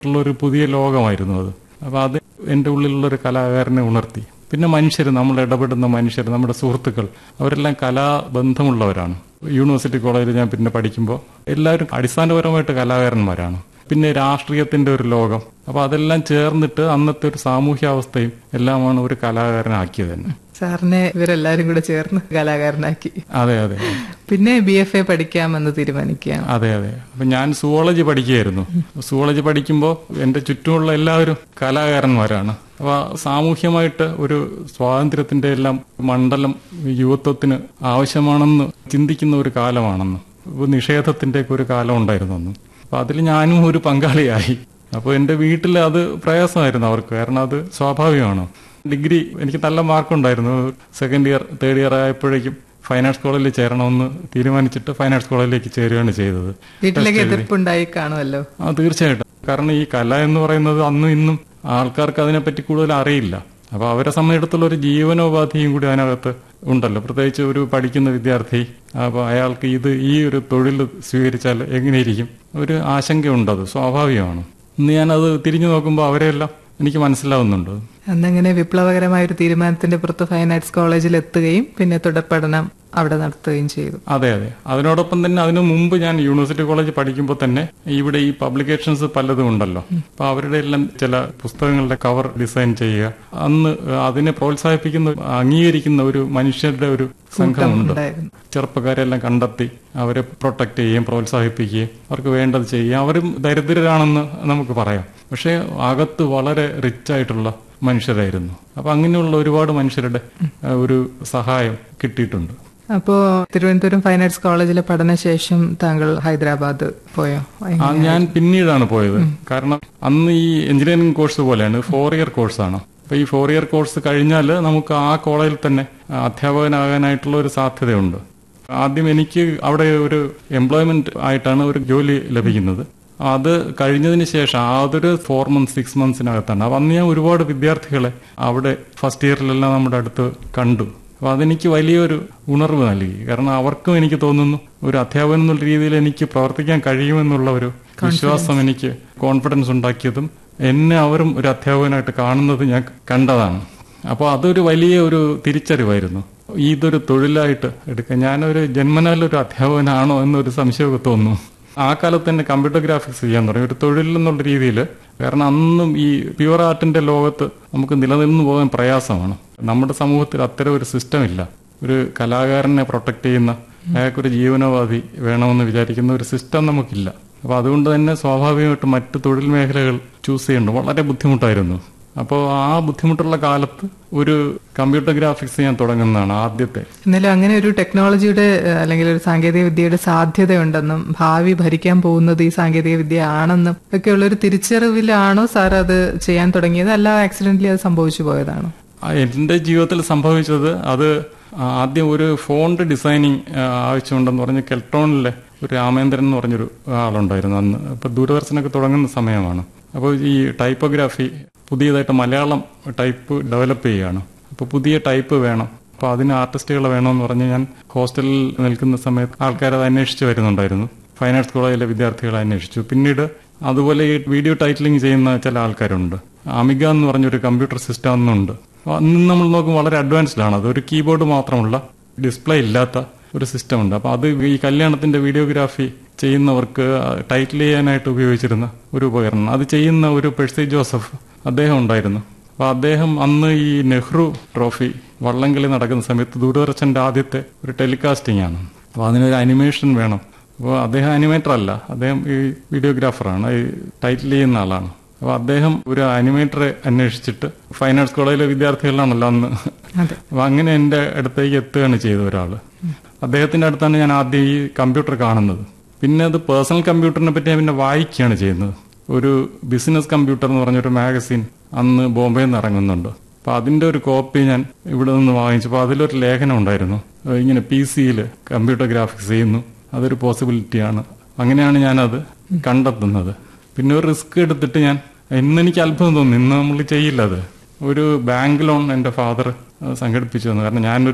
ഉള്ള ഒരു പുതിയ ലോകമായിരുന്നു അത് അപ്പോൾ അത് എൻ്റെ ഉള്ളിലുള്ള ഒരു കലാകാരനെ ഉണർത്തി പിന്നെ മനുഷ്യർ നമ്മൾ ഇടപെടുന്ന മനുഷ്യർ നമ്മുടെ സുഹൃത്തുക്കൾ അവരെല്ലാം കലാബന്ധമുള്ളവരാണ് യൂണിവേഴ്സിറ്റി കോളേജിൽ ഞാൻ പിന്നെ പഠിക്കുമ്പോൾ എല്ലാവരും അടിസ്ഥാനപരമായിട്ട് കലാകാരന്മാരാണ് പിന്നെ രാഷ്ട്രീയത്തിന്റെ ഒരു ലോകം അപ്പൊ അതെല്ലാം ചേർന്നിട്ട് അന്നത്തെ ഒരു സാമൂഹ്യാവസ്ഥയും എല്ലാമാണ് ഒരു കലാകാരനാക്കിയത് തന്നെ സാറിനെ ഇവരെല്ലാരും കൂടെ ചേർന്ന് കലാകാരനാക്കി അതെ അതെ പിന്നെ ബി എഫ് എ പഠിക്കാമെന്ന് തീരുമാനിക്കുകയാണ് അതെ അതെ അപ്പൊ ഞാൻ സുവോളജി പഠിക്കുകയായിരുന്നു സുവോളജി പഠിക്കുമ്പോൾ എന്റെ ചുറ്റുമുള്ള എല്ലാവരും കലാകാരന്മാരാണ് അപ്പൊ സാമൂഹ്യമായിട്ട് ഒരു സ്വാതന്ത്ര്യത്തിന്റെ എല്ലാം മണ്ഡലം യുവത്വത്തിന് ആവശ്യമാണെന്ന് ചിന്തിക്കുന്ന ഒരു കാലമാണെന്ന് ഇപ്പൊ നിഷേധത്തിന്റെ ഒക്കെ ഒരു കാലം ഉണ്ടായിരുന്നു അന്ന് അപ്പൊ അതിൽ ഞാനും ഒരു പങ്കാളിയായി അപ്പോൾ എന്റെ വീട്ടിൽ അത് പ്രയാസമായിരുന്നു അവർക്ക് കാരണം അത് സ്വാഭാവികമാണ് ഡിഗ്രി എനിക്ക് നല്ല മാർക്കുണ്ടായിരുന്നു സെക്കൻഡ് ഇയർ തേർഡ് ഇയർ ആയപ്പോഴേക്കും ഫൈൻ ആർട്സ് കോളേജിൽ ചേരണമെന്ന് തീരുമാനിച്ചിട്ട് ഫൈൻ ആർട്സ് കോളേജിലേക്ക് ചേരുകയാണ് ചെയ്തത് വീട്ടിലേക്ക് എതിർപ്പുണ്ടായി കാണുമല്ലോ ആ തീർച്ചയായിട്ടും കാരണം ഈ കല എന്ന് പറയുന്നത് അന്നും ഇന്നും ആൾക്കാർക്ക് അതിനെപ്പറ്റി കൂടുതൽ അറിയില്ല അപ്പൊ അവരെ സംബന്ധിച്ചിടത്തോളം ഒരു ജീവനോപാധിയും കൂടി അതിനകത്ത് ഉണ്ടല്ലോ പ്രത്യേകിച്ച് ഒരു പഠിക്കുന്ന വിദ്യാർത്ഥി അപ്പൊ അയാൾക്ക് ഇത് ഈ ഒരു തൊഴിൽ സ്വീകരിച്ചാൽ എങ്ങനെയിരിക്കും ഒരു ആശങ്കയുണ്ടത് സ്വാഭാവികമാണ് ഇന്ന് ഞാനത് തിരിഞ്ഞു നോക്കുമ്പോൾ അവരെല്ലാം എനിക്ക് മനസ്സിലാവുന്നുണ്ട് അന്നങ്ങനെ വിപ്ലവകരമായ ഒരു തീരുമാനത്തിന്റെ പുറത്ത് ഫൈൻ ആർട്സ് കോളേജിൽ എത്തുകയും പിന്നെ തുടർ പഠനം അവിടെ നടത്തുകയും ചെയ്തു അതെ അതെ അതിനോടൊപ്പം തന്നെ അതിനു മുമ്പ് ഞാൻ യൂണിവേഴ്സിറ്റി കോളേജ് പഠിക്കുമ്പോൾ തന്നെ ഇവിടെ ഈ പബ്ലിക്കേഷൻസ് പലതും ഉണ്ടല്ലോ അപ്പൊ അവരുടെ എല്ലാം ചില പുസ്തകങ്ങളുടെ കവർ ഡിസൈൻ ചെയ്യുക അന്ന് അതിനെ പ്രോത്സാഹിപ്പിക്കുന്ന അംഗീകരിക്കുന്ന ഒരു മനുഷ്യരുടെ ഒരു സംഘമുണ്ട് ഉണ്ടായിരുന്നു ചെറുപ്പക്കാരെല്ലാം കണ്ടെത്തി അവരെ പ്രൊട്ടക്ട് ചെയ്യുകയും പ്രോത്സാഹിപ്പിക്കുകയും അവർക്ക് വേണ്ടത് ചെയ്യുകയും അവരും ദരിദ്രരാണെന്ന് നമുക്ക് പറയാം പക്ഷേ അകത്ത് വളരെ റിച്ച് ആയിട്ടുള്ള മനുഷ്യരായിരുന്നു അപ്പൊ അങ്ങനെയുള്ള ഒരുപാട് മനുഷ്യരുടെ ആ, ഒരു സഹായം കിട്ടിയിട്ടുണ്ട് അപ്പോ തിരുവനന്തപുരം ഫൈൻ ആർട്സ് കോളേജിലെ പഠനശേഷം താങ്കൾ ഹൈദരാബാദ് പോയോ ആ ഞാൻ പിന്നീടാണ് പോയത് കാരണം അന്ന് ഈ എഞ്ചിനീയറിംഗ് കോഴ്സ് പോലെയാണ് ഫോർ ഇയർ കോഴ്സാണ് അപ്പൊ ഈ ഫോർ ഇയർ കോഴ്സ് കഴിഞ്ഞാൽ നമുക്ക് ആ കോളേജിൽ തന്നെ അധ്യാപകനാകാനായിട്ടുള്ള ഒരു സാധ്യതയുണ്ട് ആദ്യം എനിക്ക് അവിടെ ഒരു എംപ്ലോയ്മെന്റ് ആയിട്ടാണ് ഒരു ജോലി ലഭിക്കുന്നത് അത് കഴിഞ്ഞതിന് ശേഷം അതൊരു ഫോർ മന്ത്സ് സിക്സ് മന്ത്സിനകത്താണ് അപ്പൊ അന്ന് ഞാൻ ഒരുപാട് വിദ്യാർത്ഥികളെ അവിടെ ഫസ്റ്റ് ഇയറിലെല്ലാം നമ്മുടെ അടുത്ത് കണ്ടു അപ്പൊ അതെനിക്ക് വലിയൊരു ഉണർവ് നൽകി കാരണം അവർക്കും എനിക്ക് തോന്നുന്നു ഒരു അധ്യാപകൻ എന്നുള്ള രീതിയിൽ എനിക്ക് പ്രവർത്തിക്കാൻ കഴിയുമെന്നുള്ള ഒരു വിശ്വാസം എനിക്ക് കോൺഫിഡൻസ് ഉണ്ടാക്കിയതും എന്നെ അവരും ഒരു അധ്യാപകനായിട്ട് കാണുന്നത് ഞാൻ കണ്ടതാണ് അപ്പോൾ അതൊരു വലിയ ഒരു തിരിച്ചറിവായിരുന്നു ഇതൊരു തൊഴിലായിട്ട് എടുക്കാൻ ഞാനൊരു ജന്മനാലൊരു അധ്യാപകനാണോ എന്നൊരു സംശയമൊക്കെ തോന്നുന്നു ആ കാലത്ത് തന്നെ കമ്പ്യൂട്ടർ ഗ്രാഫിക്സ് ചെയ്യാൻ തുടങ്ങി ഒരു തൊഴിൽ എന്നുള്ള രീതിയിൽ കാരണം അന്നും ഈ പ്യുവർ ആർട്ടിന്റെ ലോകത്ത് നമുക്ക് നിലനിന്ന് പോകാൻ പ്രയാസമാണ് നമ്മുടെ സമൂഹത്തിൽ അത്തരം ഒരു സിസ്റ്റം ഇല്ല ഒരു കലാകാരനെ പ്രൊട്ടക്ട് ചെയ്യുന്ന അയാൾക്കൊരു ജീവനോപാധി വേണമെന്ന് വിചാരിക്കുന്ന ഒരു സിസ്റ്റം നമുക്കില്ല അപ്പൊ അതുകൊണ്ട് തന്നെ സ്വാഭാവികമായിട്ടും മറ്റ് തൊഴിൽ മേഖലകൾ ചൂസ് ചെയ്യേണ്ടത് വളരെ ബുദ്ധിമുട്ടായിരുന്നു അപ്പോൾ ആ ബുദ്ധിമുട്ടുള്ള കാലത്ത് ഒരു കമ്പ്യൂട്ടർ ഗ്രാഫിക്സ് ഞാൻ തുടങ്ങുന്നതാണ് ആദ്യത്തെ എന്നാലും അങ്ങനെ ഒരു ടെക്നോളജിയുടെ ഏഹ്, അല്ലെങ്കിൽ ഒരു സാങ്കേതിക വിദ്യയുടെ സാധ്യതയുണ്ടെന്നും ഭാവി ഭരിക്കാൻ പോകുന്നത് ഈ സാങ്കേതിക വിദ്യ ആണെന്നും ഒക്കെയുള്ള ഒരു തിരിച്ചറിവിലാണോ സാർ അത് ചെയ്യാൻ തുടങ്ങിയത് അല്ല ആക്സിഡന്റലി അത് സംഭവിച്ചു പോയതാണോ ആ, എന്റെ ജീവിതത്തിൽ സംഭവിച്ചത് അത് ആദ്യം ഒരു ഫോണ്ട് ഡിസൈനിങ് ആവശ്യമുണ്ടെന്ന് പറഞ്ഞ് കെൽട്രോണിലെ ഒരു രാമേന്ദ്രൻ എന്ന് പറഞ്ഞൊരു ആളുണ്ടായിരുന്നു അന്ന് അപ്പൊ ദൂരദർശനൊക്കെ തുടങ്ങുന്ന സമയമാണ് അപ്പോൾ ഈ ടൈപ്പോഗ്രാഫി പുതിയതായിട്ട് മലയാളം ടൈപ്പ് ഡെവലപ്പ് ചെയ്യുകയാണ് അപ്പോൾ പുതിയ ടൈപ്പ് വേണം അപ്പോൾ അതിന് ആർട്ടിസ്റ്റുകൾ വേണമെന്ന് പറഞ്ഞ് ഞാൻ ഹോസ്റ്റലിൽ നിൽക്കുന്ന സമയത്ത് ആൾക്കാർ അത് അന്വേഷിച്ച് വരുന്നുണ്ടായിരുന്നു ഫൈൻ ആർട്സ് കോളേജിലെ വിദ്യാർത്ഥികളെ അന്വേഷിച്ചു പിന്നീട് അതുപോലെ ഈ വീഡിയോ ടൈറ്റിലിംഗ് ചെയ്യുന്ന ചില ആൾക്കാരുണ്ട് അമിക എന്ന് പറഞ്ഞൊരു കമ്പ്യൂട്ടർ സിസ്റ്റം അന്നുണ്ട് അപ്പൊ അന്ന് നമ്മൾ നോക്കും വളരെ അഡ്വാൻസ്ഡ് ആണ് അത് ഒരു കീബോർഡ് മാത്രമുള്ള ഡിസ്പ്ലേ ഇല്ലാത്ത ഒരു സിസ്റ്റം ഉണ്ട് അപ്പൊ അത് ഈ കല്യാണത്തിന്റെ വീഡിയോഗ്രാഫി ചെയ്യുന്നവർക്ക് ടൈറ്റിൽ ചെയ്യാനായിട്ട് ഉപയോഗിച്ചിരുന്ന ഒരു ഉപകരണം അത് ചെയ്യുന്ന ഒരു പെഴ്സി ജോസഫ് അദ്ദേഹം ഉണ്ടായിരുന്നു അപ്പൊ അദ്ദേഹം അന്ന് ഈ നെഹ്റു ട്രോഫി വള്ളംകളി നടക്കുന്ന സമയത്ത് ദൂരദർശന്റെ ആദ്യത്തെ ഒരു ടെലികാസ്റ്റിംഗ് ആണ് അപ്പൊ അതിനൊരു അനിമേഷൻ വേണം അപ്പോൾ അദ്ദേഹം അനിമേറ്റർ അല്ല അദ്ദേഹം ഈ വീഡിയോഗ്രാഫറാണ് ഈ ടൈറ്റിൽ ചെയ്യുന്ന ആളാണ് അപ്പോൾ അദ്ദേഹം ഒരു അനിമേറ്ററെ അന്വേഷിച്ചിട്ട് ഫൈൻ ആർട്സ് കോളേജിലെ വിദ്യാർത്ഥികളാണല്ലോ അന്ന് അതെ അപ്പൊ അങ്ങനെ എന്റെ അടുത്തേക്ക് എത്തുകയാണ് ചെയ്ത ഒരാള് അദ്ദേഹത്തിന്റെ അടുത്താണ് ഞാൻ ആദ്യം ഈ കമ്പ്യൂട്ടർ കാണുന്നത് പിന്നെ അത് പേഴ്സണൽ കമ്പ്യൂട്ടറിനെ പറ്റി ഞാൻ പിന്നെ വായിക്കുകയാണ് ചെയ്യുന്നത് ഒരു ബിസിനസ് കമ്പ്യൂട്ടർ എന്ന് പറഞ്ഞൊരു മാഗസിൻ അന്ന് ബോംബെയിൽ നിന്ന് ഇറങ്ങുന്നുണ്ട് അപ്പൊ അതിന്റെ ഒരു കോപ്പി ഞാൻ ഇവിടെ നിന്ന് വാങ്ങിച്ചപ്പോൾ അതിലൊരു ലേഖനം ഉണ്ടായിരുന്നു ഏഹ് ഇങ്ങനെ പി സിയിൽ കമ്പ്യൂട്ടർ ഗ്രാഫിക്സ് ചെയ്യുന്നു അതൊരു പോസിബിലിറ്റിയാണ് അങ്ങനെയാണ് ഞാനത് കണ്ടെത്തുന്നത് പിന്നെ ഒരു റിസ്ക് എടുത്തിട്ട് ഞാൻ ഇന്ന് എനിക്ക് അത്ഭുതം തോന്നി ഇന്ന് നമ്മൾ ചെയ്യില്ല അത് ഒരു ബാങ്ക് ലോൺ എൻ്റെ ഫാദർ സംഘടിപ്പിച്ചു തന്നു കാരണം ഞാനൊരു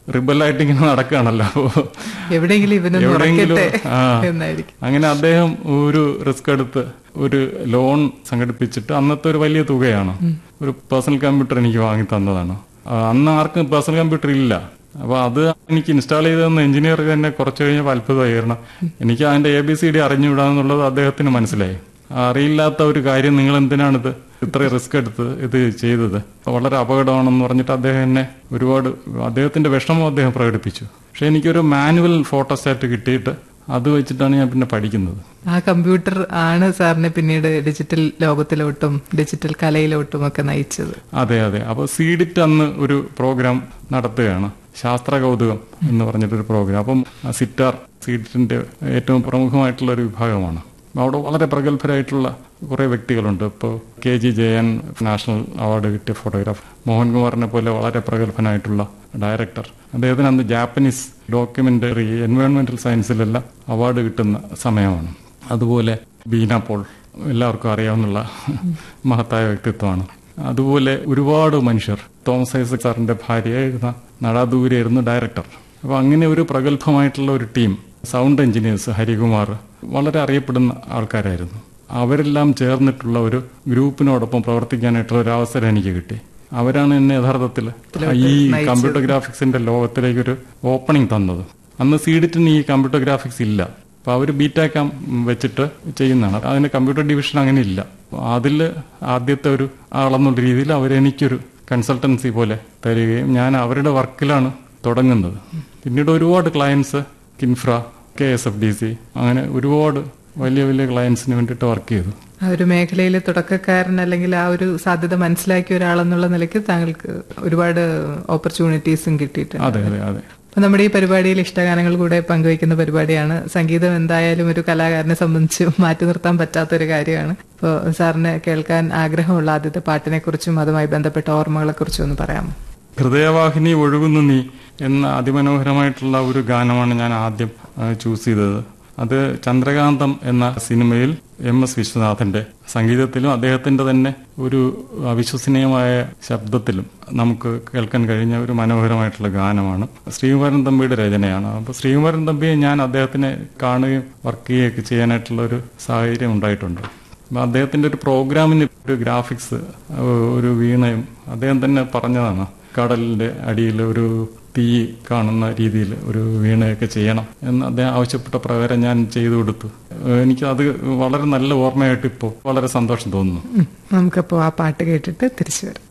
റിബലായിട്ട് ഇങ്ങനെ നടക്കുകയാണല്ലോ അപ്പോ എവിടെയെങ്കിലും ഇവനൊന്ന് എവിടെയെങ്കിലും ഉറക്കട്ടെ ആ എന്നായിരിക്കും അങ്ങനെ അദ്ദേഹം ഒരു റിസ്ക് എടുത്ത് ഒരു ലോൺ സംഘടിപ്പിച്ചിട്ട് അന്നത്തെ ഒരു വലിയ തുകയാണ് ഒരു പേഴ്സണൽ കമ്പ്യൂട്ടർ എനിക്ക് വാങ്ങി തന്നതാണ് ആ, അന്ന് ആർക്കും പേഴ്സണൽ കമ്പ്യൂട്ടർ ഇല്ല അപ്പൊ അത് എനിക്ക് ഇൻസ്റ്റാൾ ചെയ്തെന്ന് എഞ്ചിനീയർ തന്നെ കുറച്ച് കഴിഞ്ഞപ്പോൾ അത്ഭുതമായിരുന്നു എനിക്ക് അതിന്റെ എ ബി സി ഡി അറിഞ്ഞുവിടാന്നുള്ളത് അദ്ദേഹത്തിന് മനസ്സിലായി അറിയില്ലാത്ത ഒരു കാര്യം നിങ്ങൾ എന്തിനാണിത് ഇത്ര റിസ്ക് എടുത്ത് ഇത് ചെയ്തത് വളരെ അപകടമാണെന്ന് പറഞ്ഞിട്ട് അദ്ദേഹം എന്നെ ഒരുപാട് അദ്ദേഹത്തിന്റെ വിഷമം അദ്ദേഹം പ്രകടിപ്പിച്ചു പക്ഷെ എനിക്കൊരു മാനുവൽ ഫോട്ടോസ്റ്റാറ്റ് കിട്ടിയിട്ട് അത് വെച്ചിട്ടാണ് ഞാൻ പിന്നെ പഠിക്കുന്നത് ആ കമ്പ്യൂട്ടർ ആണ് സാറിനെ പിന്നീട് ഡിജിറ്റൽ ലോകത്തിലോട്ടും ഡിജിറ്റൽ കലയിലോട്ടും ഒക്കെ നയിച്ചത് അതെ അതെ അപ്പോൾ സീഡിറ്റ് അന്ന് ഒരു പ്രോഗ്രാം നടത്തുകയാണ് ശാസ്ത്ര കൗതുകം എന്ന് പറഞ്ഞിട്ടൊരു പ്രോഗ്രാം അപ്പം സിറ്റാർ സീഡിറ്റിന്റെ ഏറ്റവും പ്രമുഖമായിട്ടുള്ള ഒരു വിഭാഗമാണ് അവിടെ വളരെ പ്രഗത്ഭരായിട്ടുള്ള കുറെ വ്യക്തികളുണ്ട് ഇപ്പോൾ K G Jayan national award കിട്ടിയ ഫോട്ടോഗ്രാഫർ മോഹൻകുമാറിനെ പോലെ വളരെ പ്രഗത്ഭനായിട്ടുള്ള ഡയറക്ടർ അദ്ദേഹത്തിന് അന്ന് ജാപ്പനീസ് ഡോക്യുമെന്ററി എൻവയോൺമെന്റൽ സയൻസിലെല്ലാം അവാർഡ് കിട്ടുന്ന സമയമാണ് അതുപോലെ ബീന പോൾ എല്ലാവർക്കും അറിയാവുന്ന മഹത്തായ വ്യക്തിത്വമാണ് അതുപോലെ ഒരുപാട് മനുഷ്യർ തോമസ് ഐസക് സാറിന്റെ ഭാര്യയായിരുന്ന നടാദൂരായിരുന്നു ഡയറക്ടർ അപ്പൊ അങ്ങനെ ഒരു പ്രഗത്ഭമായിട്ടുള്ള ഒരു ടീം സൗണ്ട് എഞ്ചിനീയേഴ്സ് ഹരികുമാർ വളരെ അറിയപ്പെടുന്ന ആൾക്കാരായിരുന്നു അവരെല്ലാം ചേർന്നിട്ടുള്ള ഒരു ഗ്രൂപ്പിനോടൊപ്പം പ്രവർത്തിക്കാനായിട്ടുള്ള ഒരു അവസരം എനിക്ക് കിട്ടി അവരാണ് എന്നെ യഥാർത്ഥത്തിൽ ഈ കമ്പ്യൂട്ടർ ഗ്രാഫിക്സിന്റെ ലോകത്തിലേക്ക് ഒരു ഓപ്പണിംഗ് തന്നത് അന്ന് സീഡിറ്റിന് ഈ കമ്പ്യൂട്ടർ ഗ്രാഫിക്സ് ഇല്ല അപ്പൊ അവർ ബീറ്റാക്കാം വെച്ചിട്ട് ചെയ്യുന്നതാണ് അതിന് കമ്പ്യൂട്ടർ ഡിവിഷൻ അങ്ങനെ ഇല്ല അതിൽ ആദ്യത്തെ ഒരു ആളെന്നുള്ള രീതിയിൽ അവരെനിക്കൊരു കൺസൾട്ടൻസി പോലെ തരികയും ഞാൻ അവരുടെ വർക്കിലാണ് തുടങ്ങുന്നത് പിന്നീട് ഒരുപാട് clients Kinfra K S F D C അങ്ങനെ ഒരുപാട് വലിയ വലിയ ക്ലയൻസിന് വേണ്ടിയിട്ട് വർക്ക് ചെയ്തു ആ ഒരു മേഖലയിൽ തുടക്കക്കാരൻ അല്ലെങ്കിൽ ആ ഒരു സാധ്യത മനസ്സിലാക്കിയ ഒരാളെന്നുള്ള നിലയ്ക്ക് താങ്കൾക്ക് ഒരുപാട് ഓപ്പർച്യൂണിറ്റീസും കിട്ടിയിട്ടുണ്ട് അതെ അതെ അതെ അപ്പൊ നമ്മുടെ ഈ പരിപാടിയിൽ ഇഷ്ടഗാനങ്ങൾ കൂടെ പങ്കുവയ്ക്കുന്ന പരിപാടിയാണ് സംഗീതം എന്തായാലും ഒരു കലാകാരനെ സംബന്ധിച്ച് മാറ്റി നിർത്താൻ പറ്റാത്ത ഒരു കാര്യമാണ് അപ്പോൾ സാറിന് കേൾക്കാൻ ആഗ്രഹമുള്ള ആദ്യത്തെ പാട്ടിനെ കുറിച്ചും അതുമായി ബന്ധപ്പെട്ട ഓർമ്മകളെ കുറിച്ചും ഒന്ന് പറയാമോ ഹൃദയവാഹിനി ഒഴുകുന്നു നീ എന്ന അതിമനോഹരമായിട്ടുള്ള ഒരു ഗാനമാണ് ഞാൻ ആദ്യം ചൂസ് ചെയ്തത് അത് ചന്ദ്രകാന്തം എന്ന സിനിമയിൽ എം എസ് വിശ്വനാഥന്റെ സംഗീതത്തിലും അദ്ദേഹത്തിന്റെ തന്നെ ഒരു അവിശ്വസനീയമായ ശബ്ദത്തിലും നമുക്ക് കേൾക്കാൻ കഴിഞ്ഞ ഒരു മനോഹരമായിട്ടുള്ള ഗാനമാണ് ശ്രീകുമാരൻ തമ്പിയുടെ രചനയാണ് അപ്പൊ ശ്രീകുമാരൻ തമ്പിയെ ഞാൻ അദ്ദേഹത്തിനെ കാണുകയും വർക്ക് ചെയ്യുകയൊക്കെ ചെയ്യാനായിട്ടുള്ള ഒരു സാഹചര്യം ഉണ്ടായിട്ടുണ്ട് അപ്പൊ അദ്ദേഹത്തിന്റെ ഒരു പ്രോഗ്രാമിന് ഒരു ഗ്രാഫിക്സ് ഒരു വീണയും അദ്ദേഹം തന്നെ പറഞ്ഞതാണ് കടലിന്റെ അടിയിൽ ഒരു തീ കാണുന്ന രീതിയിൽ ഒരു വീണയൊക്കെ ചെയ്യണം എന്ന് അദ്ദേഹം ആവശ്യപ്പെട്ട പ്രകാരം ഞാൻ ചെയ്തു കൊടുത്തു എനിക്ക് അത് വളരെ നല്ല ഓർമ്മയായിട്ട് ഇപ്പോൾ വളരെ സന്തോഷം തോന്നുന്നു നമുക്കപ്പോൾ ആ പാട്ട് കേട്ടിട്ട് തിരിച്ചു വരാം